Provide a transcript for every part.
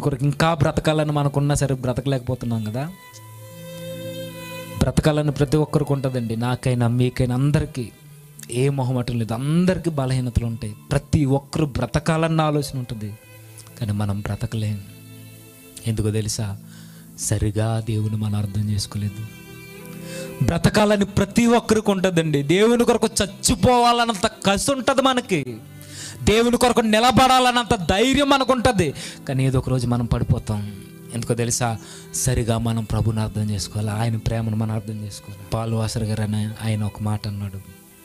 కొరకు ఇంకా బ్రతకాలని మనకున్నా సరే బ్రతకలేకపోతున్నాం కదా బ్రతకాలని ప్రతి ఒక్కరికి ఉంటుందండి నాకైనా మీకైనా అందరికీ ఏ మొహమాటం లేదు అందరికీ బలహీనతలు ఉంటాయి ప్రతి ఒక్కరు బ్రతకాలన్న ఆలోచన ఉంటుంది కానీ మనం బ్రతకలేం ఎందుకో తెలుసా సరిగా దేవుని మనం అర్థం చేసుకోలేదు బ్రతకాలని ప్రతి ఒక్కరికి ఉంటుందండి దేవుని కొరకు చచ్చిపోవాలన్నంత కసి ఉంటుంది మనకి దేవుని కొరకు నిలబడాలన్నంత ధైర్యం మనకు ఉంటుంది కానీ ఏదో ఒక రోజు మనం పడిపోతాం ఎందుకో తెలుసా సరిగా మనం ప్రభుని అర్థం చేసుకోవాలి ఆయన ప్రేమను మనం అర్థం చేసుకోవాలి పాలు వాసర్ గారు అని ఆయన ఒక మాట అన్నాడు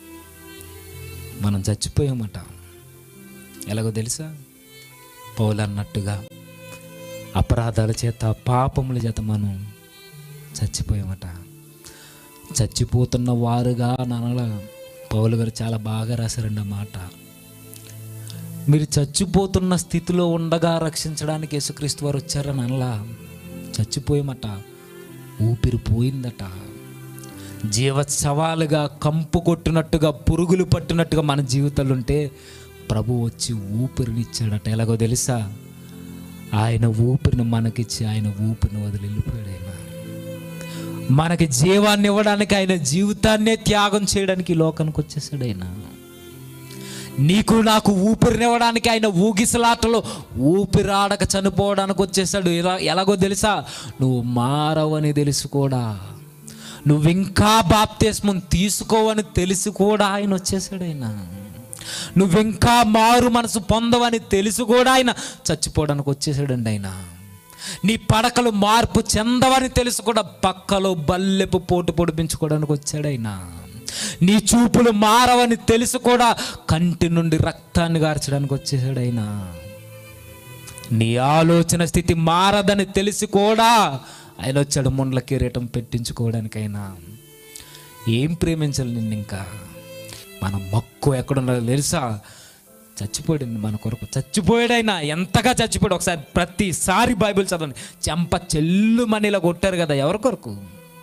మనం చచ్చిపోయామట ఎలాగో తెలుసా పౌలు అన్నట్టుగా అపరాధాల చేత పాపముల చేత మనం చచ్చిపోయామట చచ్చిపోతున్న వారుగా ననల పౌలు గారు చాలా బాగా రాశారండి ఆ మాట మీరు చచ్చిపోతున్న స్థితిలో ఉండగా రక్షించడానికి యేసుక్రీస్తు వారు వచ్చారని అనలా చచ్చిపోయామట ఊపిరి పోయిందట జీవత్సవాలుగా కంపు కొట్టినట్టుగా పురుగులు పట్టినట్టుగా మన జీవితాలు ఉంటే ప్రభు వచ్చి ఊపిరినిచ్చాడట ఎలాగో తెలుసా ఆయన ఊపిరిని మనకిచ్చి ఆయన ఊపిరిని వదిలి వెళ్ళిపోయాడు ఆయన మనకి జీవాన్ని ఇవ్వడానికి ఆయన జీవితాన్నే త్యాగం చేయడానికి ఈ లోకానికి వచ్చేసాడు ఆయన నీకు నాకు ఊపిరినివ్వడానికి ఆయన ఊగిసలాటలో ఊపిరాడక చనిపోవడానికి వచ్చేసాడు ఎలా ఎలాగో తెలుసా నువ్వు మారవని తెలుసు కూడా నువ్వు ఇంకా బాప్తిస్మం తీసుకోవని తెలిసి కూడా ఆయన వచ్చేసాడు ఆయన నువ్వు ఇంకా మారు మనసు పొందవని తెలిసి కూడా ఆయన చచ్చిపోవడానికి వచ్చేసాడండి ఆయన నీ పడకలు మార్పు చెందవని తెలుసు కూడా పక్కలో బల్లెపు పోటు పొడిపించుకోవడానికి వచ్చాడు ఆయన నీ చూపులు మారవని తెలుసు కూడా కంటి నుండి రక్తాన్ని గార్చడానికి వచ్చేసాడు ఆయన నీ ఆలోచన స్థితి మారదని తెలిసి కూడా ఆయన వచ్చాడు ముండ్ల కిరీటం పెట్టించుకోవడానికైనా ఏం ప్రేమించాలి నిన్ను ఇంకా మన మక్కువ ఎక్కడున్నదో తెలుసా చచ్చిపోయాడు మన కొరకు చచ్చిపోయాడు ఆయన ఎంతగా చచ్చిపోయాడు ఒకసారి ప్రతిసారి బైబిల్ చదవండి చెంప చెల్లు మనీలా కొట్టారు కదా ఎవరి కొరకు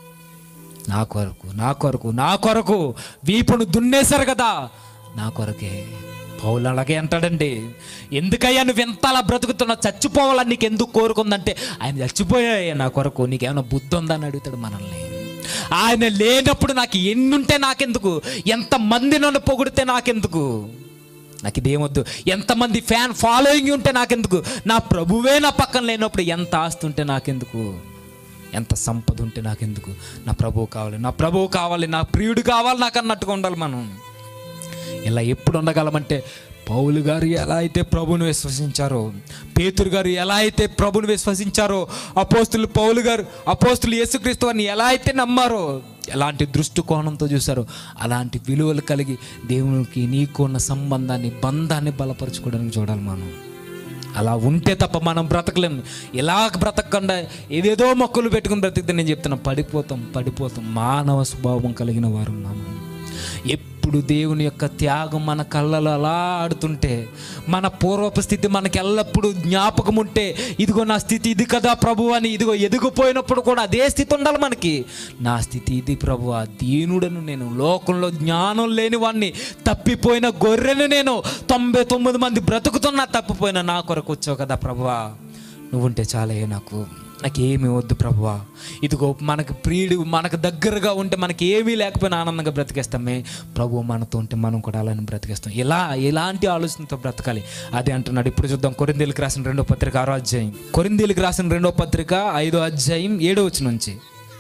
నా కొరకు నా కొరకు నా కొరకు వీపును దున్నేశారు కదా నా కొరకే పౌలు అలాగే అంటాడండి ఎందుకయ్యా నువ్వు ఎంత అలా బ్రతుకుతున్నావు చచ్చిపోవాలని నీకు ఎందుకు కోరుకుందంటే ఆయన చచ్చిపోయాయి నా కొరకు నీకేమైనా బుద్ధి ఉందా అని అడుగుతాడు మనల్ని ఆయన లేనప్పుడు నాకు ఎన్నుంటే నాకెందుకు ఎంతమంది నన్ను పొగిడితే నాకెందుకు నాకు ఇదేమొద్దు ఎంతమంది ఫ్యాన్ ఫాలోయింగ్ ఉంటే నాకెందుకు నా ప్రభువే నా పక్కన లేనప్పుడు ఎంత ఆస్తి ఉంటే నాకెందుకు ఎంత సంపద ఉంటే నాకెందుకు నా ప్రభువు కావాలి నా ప్రభువు కావాలి నా ప్రియుడు కావాలి నాకు అన్నట్టుగా ఉండాలి మనం ఇలా ఎప్పుడు ఉండగలమంటే పౌలు గారు ఎలా అయితే ప్రభుని విశ్వసించారో పేతురు గారు ఎలా అయితే ప్రభుని విశ్వసించారో అపోస్తులు పౌలు గారు అపోస్తులు యేసుక్రీస్తు వారిని ఎలా అయితే నమ్మారో ఎలాంటి దృష్టికోణంతో చూసారో అలాంటి విలువలు కలిగి దేవునికి నీకు ఉన్న సంబంధాన్ని బంధాన్ని బలపరచుకోవడానికి చూడాలి మనం అలా ఉంటే తప్ప మనం బ్రతకలేం ఎలా బ్రతకకుండా ఏదేదో మొక్కలు పెట్టుకుని బ్రతికితే నేను చెప్తున్నా పడిపోతాం పడిపోతాం మానవ స్వభావం కలిగిన వారు మనం ఎప్పుడు దేవుని యొక్క త్యాగం మన కళ్ళలో అలా ఆడుతుంటే మన పూర్వపు స్థితి మనకి ఎల్లప్పుడూ జ్ఞాపకం ఉంటే ఇదిగో నా స్థితి ఇది కదా ప్రభు అని ఇదిగో ఎదిగిపోయినప్పుడు కూడా అదే స్థితి ఉండాలి మనకి నా స్థితి ఇది ప్రభు దీనుడను నేను లోకంలో జ్ఞానం లేని వాడిని తప్పిపోయిన గొర్రెను నేను తొంభై తొమ్మిది మంది బ్రతుకుతున్నా తప్పిపోయిన నా కొరకు వచ్చావు కదా ప్రభువా నువ్వుంటే చాలే నాకు నాకేమీ వద్దు ప్రభువా ఇదిగో మనకు ప్రియుడు మనకు దగ్గరగా ఉంటే మనకి ఏమీ లేకపోయినా ఆనందంగా బ్రతికేస్తామే ప్రభు మనతో ఉంటే మనం కూడా అలానే బ్రతికేస్తాం ఇలా ఎలాంటి ఆలోచనతో బ్రతకాలి అదే అంటున్నాడు ఇప్పుడు చూద్దాం కొరిందేలకు రాసిన రెండో పత్రిక ఆరో అధ్యాయం కొరిందేలకు రాసిన రెండో పత్రిక ఐదో అధ్యాయం ఏడో వచ్చి నుంచి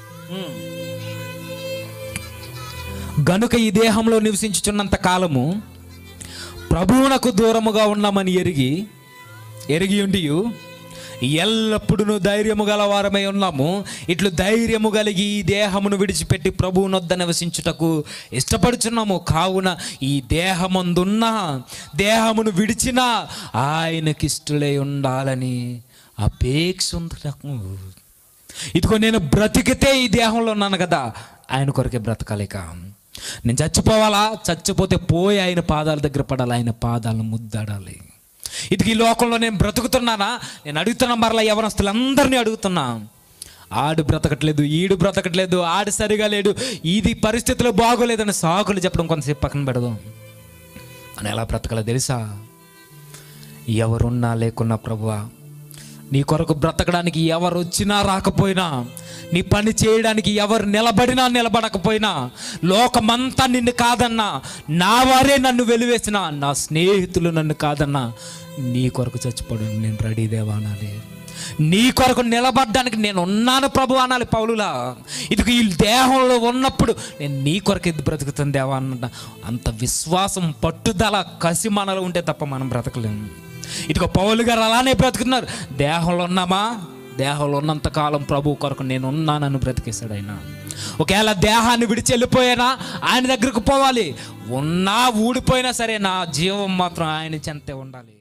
గనుక ఈ దేహంలో నివసించుచున్నంత కాలము ప్రభువునకు దూరముగా ఉన్నామని ఎరిగి ఎరిగి ఉండి ఎల్లప్పుడూ ధైర్యము గల వారమై ఉన్నాము ఇట్లు ధైర్యము కలిగి ఈ దేహమును విడిచిపెట్టి ప్రభువునొద్ద నివసించుటకు ఇష్టపడుచున్నాము కావున ఈ దేహమందున్న దేహమును విడిచిన ఆయనకిష్టులై ఉండాలని అపేక్ష ఉంది నాకు ఇదిగో నేను బ్రతికితే ఈ దేహంలో ఉన్నాను కదా ఆయన కొరకే బ్రతకాలిక నేను చచ్చిపోవాలా చచ్చిపోతే పోయి ఆయన పాదాల దగ్గర పడాలి ఆయన పాదాలను ముద్దాడాలి ఇది ఈ లోకంలో నేను బ్రతుకుతున్నానా నేను అడుగుతున్నా మరలా యవనస్తులందరినీ అడుగుతున్నా ఆడు బ్రతకట్లేదు ఈడు బ్రతకట్లేదు ఆడు సరిగా లేడు ఇది పరిస్థితులు బాగోలేదని సాకులు చెప్పడం కొంతసేపు పక్కన పెడదాం మనం ఎలా బ్రతకాలో తెలుసా ఎవరున్నా లేకున్నా ప్రభువా నీ కొరకు బ్రతకడానికి ఎవరు వచ్చినా రాకపోయినా నీ పని చేయడానికి ఎవరు నిలబడినా నిలబడకపోయినా లోకమంతా నిన్ను కాదన్నా నా వారే నన్ను వెలివేసిన నా స్నేహితులు నన్ను కాదన్నా నీ కొరకు చచ్చిపోవడం నేను రెడీ దేవా అనాలి నీ కొరకు నిలబడ్డానికి నేను ఉన్నాను ప్రభు అనాలి పౌలులా ఇది ఈ దేహంలో ఉన్నప్పుడు నేను నీ కొరకు ఎద్దు బ్రతుకుతుంది దేవా అన్న అంత విశ్వాసం పట్టుదల కసి మనలో ఉంటే తప్ప మనం బ్రతకలేము ఇదిగో పౌలు గారు అలానే బ్రతుకుతున్నారు దేహంలో ఉన్నామా దేహంలో ఉన్నంత కాలం ప్రభు కొరకు నేను ఉన్నానని బ్రతికేశాడు ఆయన ఒకవేళ దేహాన్ని విడిచి వెళ్ళిపోయినా ఆయన దగ్గరకు పోవాలి ఉన్నా ఊడిపోయినా సరే నా జీవం మాత్రం ఆయన చెంతే ఉండాలి